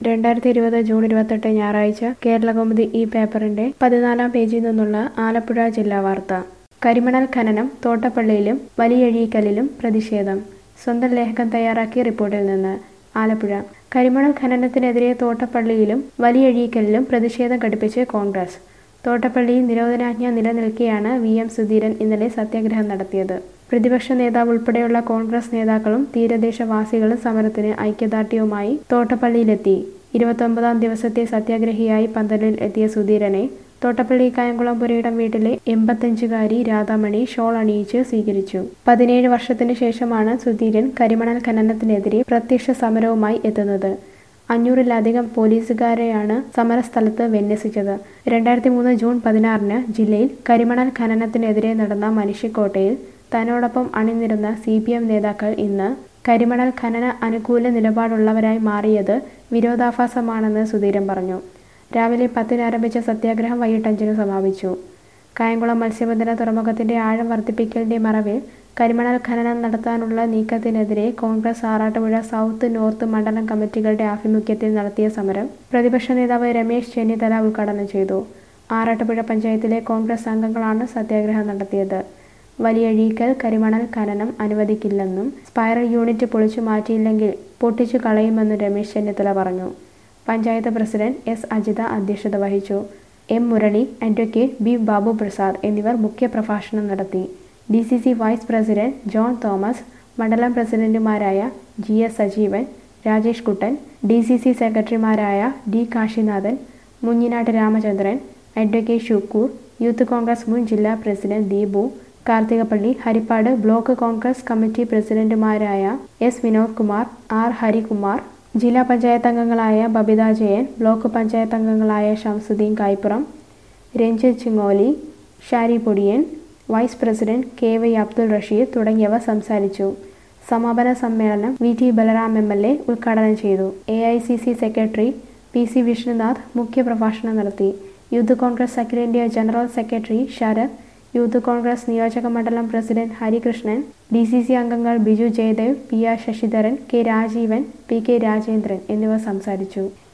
രണ്ടായിരത്തി ഇരുപത് ജൂൺ ഇരുപത്തെട്ട് ഞായറാഴ്ച കേരളകൗമുദി ഈ പേപ്പറിന്റെ പതിനാലാം പേജിൽ നിന്നുള്ള ആലപ്പുഴ ജില്ലാ വാർത്ത കരിമണൽ ഖനനം തോട്ടപ്പള്ളിയിലും വലിയഴീക്കലിലും പ്രതിഷേധം സ്വന്തം ലേഖകൻ തയ്യാറാക്കിയ റിപ്പോർട്ടിൽ നിന്ന് ആലപ്പുഴ കരിമണൽ ഖനനത്തിനെതിരെ തോട്ടപ്പള്ളിയിലും വലിയഴീക്കലിലും പ്രതിഷേധം ഘടിപ്പിച്ച് കോൺഗ്രസ് തോട്ടപ്പള്ളിയിൽ നിരോധനാജ്ഞ നിലനിൽക്കെയാണ് വി എം സുധീരൻ ഇന്നലെ സത്യാഗ്രഹം നടത്തിയത് പ്രതിപക്ഷ നേതാവ് ഉൾപ്പെടെയുള്ള കോൺഗ്രസ് നേതാക്കളും തീരദേശവാസികളും സമരത്തിന് ഐക്യദാർഢ്യവുമായി തോട്ടപ്പള്ളിയിലെത്തി ഇരുപത്തൊമ്പതാം ദിവസത്തെ സത്യാഗ്രഹിയായി പന്തലിൽ എത്തിയ സുധീരനെ തോട്ടപ്പള്ളി കായംകുളം പുരയിടം വീട്ടിലെ എൺപത്തഞ്ചുകാരി രാധാമണി ഷോൾ അണിയിച്ച് സ്വീകരിച്ചു പതിനേഴ് വർഷത്തിന് ശേഷമാണ് സുധീരൻ കരിമണൽ ഖനനത്തിനെതിരെ പ്രത്യക്ഷ സമരവുമായി എത്തുന്നത് അഞ്ഞൂറിലധികം പോലീസുകാരെയാണ് സമരസ്ഥലത്ത് വിന്യസിച്ചത് രണ്ടായിരത്തി മൂന്ന് ജൂൺ പതിനാറിന് ജില്ലയിൽ കരിമണൽ ഖനനത്തിനെതിരെ നടന്ന മനുഷ്യക്കോട്ടയിൽ തന്നോടൊപ്പം അണിനിരുന്ന സി പി എം നേതാക്കൾ ഇന്ന് കരിമണൽ ഖനന അനുകൂല നിലപാടുള്ളവരായി മാറിയത് വിരോധാഭാസമാണെന്ന് സുധീരൻ പറഞ്ഞു രാവിലെ പത്തിന് ആരംഭിച്ച സത്യാഗ്രഹം വൈകിട്ട് അഞ്ചിന് സമാപിച്ചു കായംകുളം മത്സ്യബന്ധന തുറമുഖത്തിന്റെ ആഴം വർദ്ധിപ്പിക്കലിന്റെ മറവിൽ കരിമണൽ ഖനനം നടത്താനുള്ള നീക്കത്തിനെതിരെ കോൺഗ്രസ് ആറാട്ടുപുഴ സൗത്ത് നോർത്ത് മണ്ഡലം കമ്മിറ്റികളുടെ ആഭിമുഖ്യത്തിൽ നടത്തിയ സമരം പ്രതിപക്ഷ നേതാവ് രമേശ് ചെന്നിത്തല ഉദ്ഘാടനം ചെയ്തു ആറാട്ടുപുഴ പഞ്ചായത്തിലെ കോൺഗ്രസ് അംഗങ്ങളാണ് സത്യാഗ്രഹം നടത്തിയത് വലിയഴീക്കൽ കരിമണൽ ഖനനം അനുവദിക്കില്ലെന്നും സ്പൈറൽ യൂണിറ്റ് പൊളിച്ചു മാറ്റിയില്ലെങ്കിൽ പൊട്ടിച്ചു കളയുമെന്നും രമേശ് ചെന്നിത്തല പറഞ്ഞു പഞ്ചായത്ത് പ്രസിഡന്റ് എസ് അജിത അധ്യക്ഷത വഹിച്ചു M Murali advocate B Babu Prasad എന്നിവർ മുഖ്യപ്രഭാഷണം നടത്തി D C C vice president John Thomas മണ്ഡലം പ്രസിഡന്റുമാരായ G S Sajeevan Rajesh Kuttan D C C സെക്രട്ടറിമാരായ D Kasinathan Munjinad Ramachandran advocate Shukkoor youth Congress മുൻ ജില്ലാ president Deepu Karthikappally Haripad block Congress committee പ്രസിഡന്റുമാരായ എസ് വിനോദ് കുമാർ ആർ ഹരികുമാർ ജില്ലാ പഞ്ചായത്ത് അംഗങ്ങളായ ബബിത ജയൻ ബ്ലോക്ക് പഞ്ചായത്ത് അംഗങ്ങളായ Shamsudheen Kaippuram Ranjith Chingoli Shari Podiyan vice president K Y Abdul Rasheed തുടങ്ങിയവർ സംസാരിച്ചു സമാപന സമ്മേളനം V T Balram M L A ഉദ്ഘാടനം ചെയ്തു A I C C secretary P C Vishnunath മുഖ്യപ്രഭാഷണം നടത്തി യൂത്ത് കോൺഗ്രസ് അഖിലേന്ത്യാ general secretary Sarath youth Congress നിയോജക മണ്ഡലം president Harikrishnan D C C അംഗങ്ങൾ Biju Jayadev P R Sasidharan K Rajeevan P K Rajendran എന്നിവർ സംസാരിച്ചു